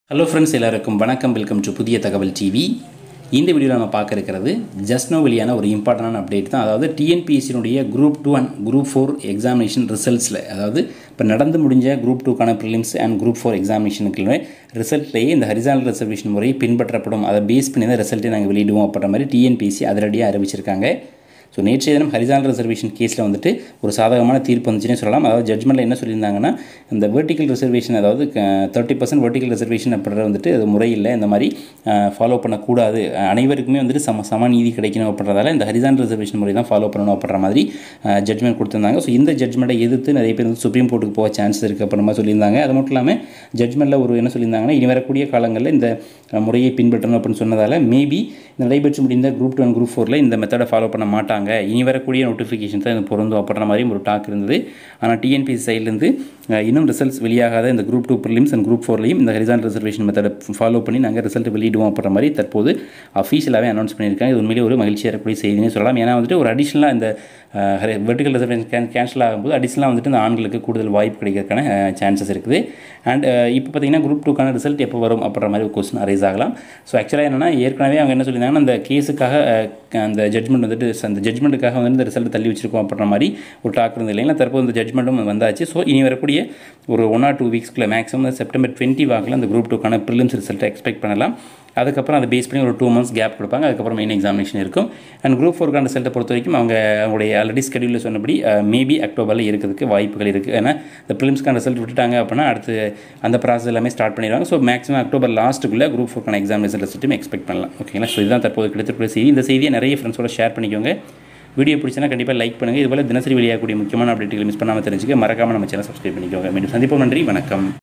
hello friends எல்லாருக்கும் வணக்கம் welcome to புதிய தகவல் டிவி இந்த வீடியோவில் நம்ம பார்க்க இருக்கிறது ஜஸ்ட் நோ வெளியான ஒரு இம்பார்ட்டண்டான அப்டேட் தான் அதாவது டிஎன்பிஎஸ்சினுடைய group two and group four examination ரிசல்ட்ஸில் அதாவது இப்போ நடந்து முடிஞ்ச குரூப் டூக்கான ப்ரிலிம்ஸ் அண்ட் குரூப் ஃபோர் எக்ஸாமினேஷனுக்கு ரிசல்ட்லேயே இந்த ஹரிசானல் ரிசர்வேஷன் முறை பின்பற்றப்படும் அதை பேஸ் பண்ணி தான் ரிசல்ட்டை நாங்கள் வெளியிடுவோம் அப்படின்ற மாதிரி டிஎன்பிஎஸ்சி அதிரடியாக அறிவிச்சிருக்காங்க ஸோ நேற்றைய தினம் ஹரிசானல் ரிசர்வேஷன் கேஸில் வந்துட்டு ஒரு சாதகமான தீர்ப்பு வந்துச்சுன்னே சொல்லலாம் அதாவது ஜட்மெண்ட்டில் என்ன சொல்லியிருந்தாங்கன்னா இந்த வெர்டிக்கல் ரிசர்வேஷன் அதாவது தேர்ட்டி பர்சன்ட் வெர்டிக்கல் ரிசர்வேஷன் அப்படின்ற வந்துட்டு அது முறையில் இந்த மாதிரி ஃபாலோ பண்ணக்கூடாது அனைவருக்குமே வந்துட்டு சம சம நீதி கிடைக்கணும் அப்படின்றதால இந்த ஹரிசானல் ரிசர்வேஷன் முறை தான் ஃபாலோ பண்ணணும் அப்படின்ற மாதிரி ஜட்மெண்ட் கொடுத்துருந்தாங்க ஸோ இந்த ஜட்மெண்ட்டை எதிர்த்து நிறைய பேர் வந்து சுப்ரீம் கோர்ட்டுக்கு போக சான்ஸ் இருக்குது அப்படின்ற மாதிரி சொல்லியிருந்தாங்க அது மட்டும் இல்லாமல் ஜட்மெண்ட்டில் ஒரு என்ன சொல்லியிருந்தாங்கன்னா இனி வரக்கூடிய காலங்களில் இந்த முறையை பின்பற்றணும் அப்படின்னு சொன்னதால் மேபி இந்த நடைபெற்று முடிந்த குரூப் டூ அண்ட் குரூப் ஃபோரில் இந்த மெத்தடை ஃபாலோ பண்ண மாட்டாங்க இனி வரக்கூடிய நோட்டிஃபிகேஷன் தான் இது பொருந்தும் அப்படின்ற மாதிரி ஒரு டாக் இருந்தது ஆனால் டிஎன்பிசி சைட்லேருந்து இன்னும் ரிசல்ட்ஸ் வெளியாகாத இந்த group two prelims and group ஃபோர்லையும் இந்த ஹரிசான் ரிசர்வேஷன் மெத்தடை ஃபாலோ பண்ணி நாங்கள் ரிசல்ட் வெளியிடுவோம் அப்படின்ற மாதிரி தற்போது அஃபீஷியலாகவே அனௌன்ஸ் பண்ணியிருக்காங்க இது உண்மையிலே ஒரு மகிழ்ச்சியாக இருக்கக்கூடிய செய்தினே சொல்லலாம் ஏன்னா வந்துட்டு ஒரு அடிஷ்னலாக இந்த வெர்டிகல் ரிசர்வேஷன் கேன் கேன்சல் ஆகும்போது அடிஷ்னலாக வந்துட்டு இந்த ஆண்களுக்கு கூடுதல் வாய்ப்பு கிடைக்கிறதுக்கான சான்சஸ் இருக்குது அண்ட் இப்போ பார்த்தீங்கன்னா குரூப் டூக்கான ரிசல்ட் எப்போ வரும் அப்படின்ற மாதிரி ஒரு கொஸ்டின் அரைஸ் ஆகலாம் ஸோ ஆக்சுவலாக என்னென்னா ஏற்கனவே அவங்க என்ன சொல்லியிருந்தாங்கன்னா அந்த கேஸுக்காக அந்த ஜட்மெண்ட் வந்துட்டு அந்த ஜட்மெண்ட்டுக்காக வந்து இந்த ரிசல்ட் தள்ளி வச்சிருக்கோம் அப்படின்ற மாதிரி ஒரு டாக் இருந்தது இல்லைங்களா தற்போது இந்த ஜட்மெண்ட்டும் வந்தாச்சு ஸோ இனி வரக்கூடிய ஒரு ஒன் ஆர் டூ வீக்ஸ்க்குள்ள மேக்ஸிமம் செப்டம்பர் டுவெண்ட்டி வாக்கில் அந்த குரூப் டூக்கான ப்ரிலிம்ஸ் ரிசல்ட்டை எக்ஸ்பெக்ட் பண்ணலாம் அதுக்கப்புறம் அதை பேஸ் பண்ணி ஒரு டூ மந்த்ஸ் கேப் கொடுப்பாங்க அதுக்கப்புறம் மெயின் எக்ஸாமினேஷன் இருக்கும் அண்ட் குரூப் ஃபோர்க்கான ரிசல்ட்டை பொறுத்த வரைக்கும் அவங்க அவங்களுடைய ஆல்ரெடி ஸ்கெடியூலில் சொன்னபடி மேபி அக்டோபரில் இருக்கிறதுக்கு வாய்ப்புகள் இருக்குது ஏன்னா இந்த ப்ரிலிம்ஸ்க்கான ரிசல்ட் விட்டுட்டாங்க அப்படின்னா அடுத்து அந்த ப்ராசஸ் எல்லாமே ஸ்டார்ட் பண்ணிடுவாங்க ஸோ மேக்ஸிமம் அக்டோபர் லாஸ்ட்டுக்குள்ளே குரூப் ஃபோர்க்கான எக்ஸாமினேஷன் ரிசல்ட்டும் எக்ஸ்பெக்ட் பண்ணலாம் ஓகேங்களா ஸோ இதுதான் தற்போது கிடைத்திருக்கிற செய்தி இந்த செய்தியை நிறைய ஃப்ரெண்ட்ஸோட ஷேர் பண்ணிக்கோங்க வீடியோ பிடிச்சினா கண்டிப்பாக லைக் பண்ணுங்கள் இதுபோல் தினசரி வெளியாகக்கூடிய முக்கியமான அப்டேட்டுகளை மிஸ் பண்ணாமல் தெரிஞ்சுக்க மறக்காமல் நம்ம சேனல் சப்ஸ்கிரைப் பண்ணிக்கோங்க மீண்டும் சந்திப்போம் நன்றி வணக்கம்